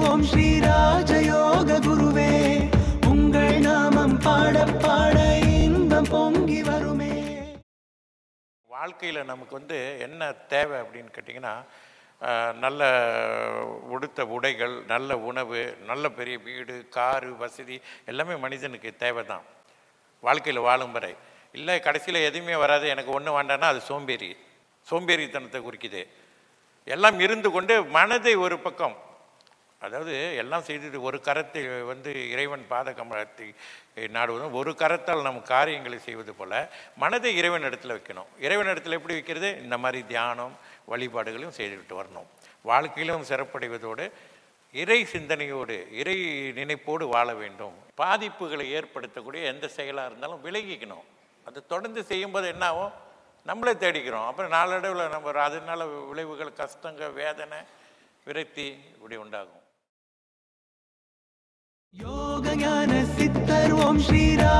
ஓம் ஸ்ரீ ராஜயோக குருவே உங்கள் நாமம் பாட பாட இன்பம் பொங்கி வருமே வாழ்க்கையில் நமக்கு வந்து என்ன தேவை அப்படின்னு கேட்டிங்கன்னா ஆஹ், நல்ல உடுத்த உடைகள் நல்ல உணவு நல்ல பெரிய வீடு காரு வசதி எல்லாமே மனிதனுக்கு தேவை தான் வாழ்க்கையில் வாழும் வரை இல்லை கடைசியில் எதுவுமே வராது எனக்கு ஒன்று வேண்டாம்னா அது சோம்பேறி சோம்பேறித்தனத்தை குறிக்குது எல்லாம் இருந்து கொண்டு மனதை ஒரு பக்கம் அதாவது எல்லாம் செய்துட்டு ஒரு கரத்தை வந்து இறைவன் பாத கமலத்தை நாடுவதும் ஒரு கரத்தால் நம் காரியங்களை செய்வது போல மனதை இறைவன் இடத்துல வைக்கணும் இறைவன் இடத்துல எப்படி வைக்கிறது இந்த மாதிரி தியானம் வழிபாடுகளையும் செய்துவிட்டு வரணும் வாழ்க்கையிலும் சிறப்படைவதோடு இறை சிந்தனையோடு இறை நினைப்போடு வாழ வேண்டும் பாதிப்புகளை ஏற்படுத்தக்கூடிய எந்த செயலாக இருந்தாலும் விலகிக்கணும் அது தொடர்ந்து செய்யும்போது என்ன ஆகும் நம்மளே தேடிக்கிறோம் அப்புறம் நாளடைவில் நம்ம அதனால விளைவுகள் கஷ்டங்க வேதனை விரக்தி இப்படி உண்டாகும் யோக ஞான சித்தர் ஓம் ஸ்ரீ